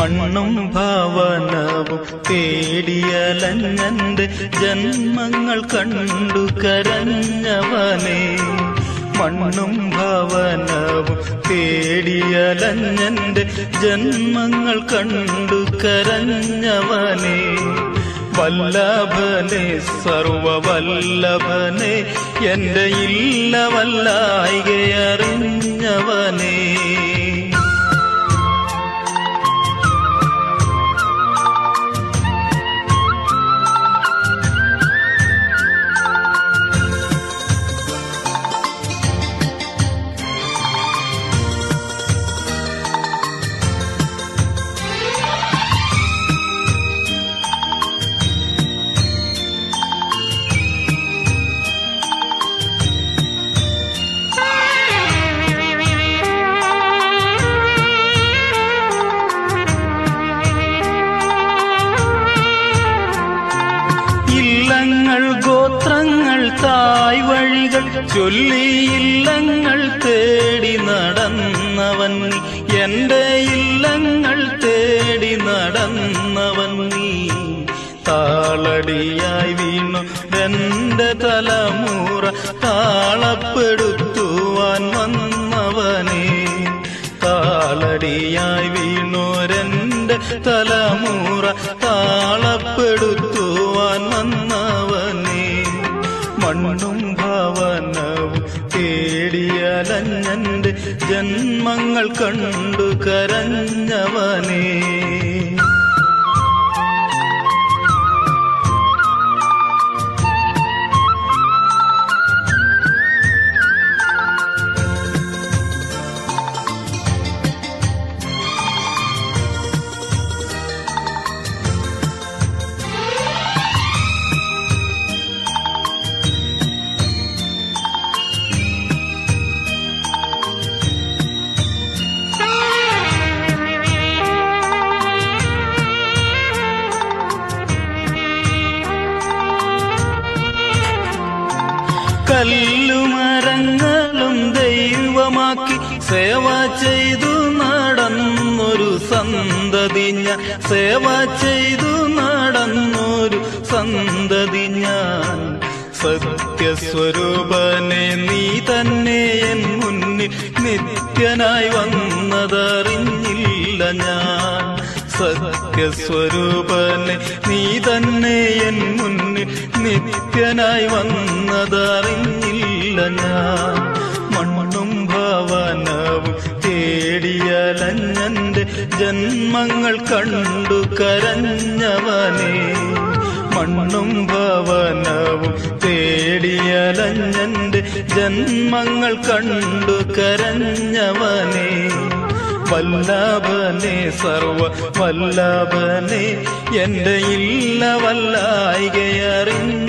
മണ്ണും ഭവനവും തേടിയലഞ്ഞന്റെ ജന്മങ്ങൾ കണ്ടു കരഞ്ഞവനെ മണ്ണും ഭവനവും തേടിയലഞ്ഞന്റെ ജന്മങ്ങൾ കണ്ടു കരഞ്ഞവനെ വല്ലഭനെ സർവവല്ലഭനെ എന്റെ ഇല്ല വല്ലായികയറിഞ്ഞവനേ ഇല്ലങ്ങൾ ഗോത്രങ്ങൾ തായ് വഴികൾ ചൊല്ലി ഇല്ലങ്ങൾ തേടി നടന്നവൻ നീ എന്റെ ഇല്ലങ്ങൾ തേടി നടന്നവൻ നീ താളടിയായി വീണു എന്റെ തലമുറ താളപ്പെടുത്തുവാൻ വന്നവനേ താളടിയായി വീണോരെന്റെ തലമുറ താളപ്പെടുത്തുവാൻ വന്നവനേ മണ്ണും ഭവനവും തേടിയലഞ്ഞന്റെ ജന്മങ്ങൾ കണ്ടു കരഞ്ഞവനേ കല്ലുമരങ്ങളും ദൈവമാക്കി സേവ ചെയ്തു നടന്നൊരു സന്തതി ഞാൻ സേവ ചെയ്തു നടന്നൊരു സന്തതി ഞാൻ സത്യസ്വരൂപനെ നീ തന്നെ എൻ മുന്നിൽ നിത്യനായി വന്നതറിഞ്ഞില്ല ഞാൻ സത്യസ്വരൂപനെ നീ തന്നെ എൻ മുന്നിൽ നിത്യനായി വന്നതറിഞ്ഞില്ല ഞാൻ മണ്ണും ഭവനവും തേടിയലഞ്ഞന്റെ ജന്മങ്ങൾ കണ്ടു കരഞ്ഞവനേ മണ്ണും ഭവനവും തേടിയലഞ്ഞന്റെ ജന്മങ്ങൾ കണ്ടു കരഞ്ഞവനേ വല്ലഭനെ സർവ വല്ലഭനെ എന്റെ ഇല്ല വല്ലായികയറിഞ്ഞ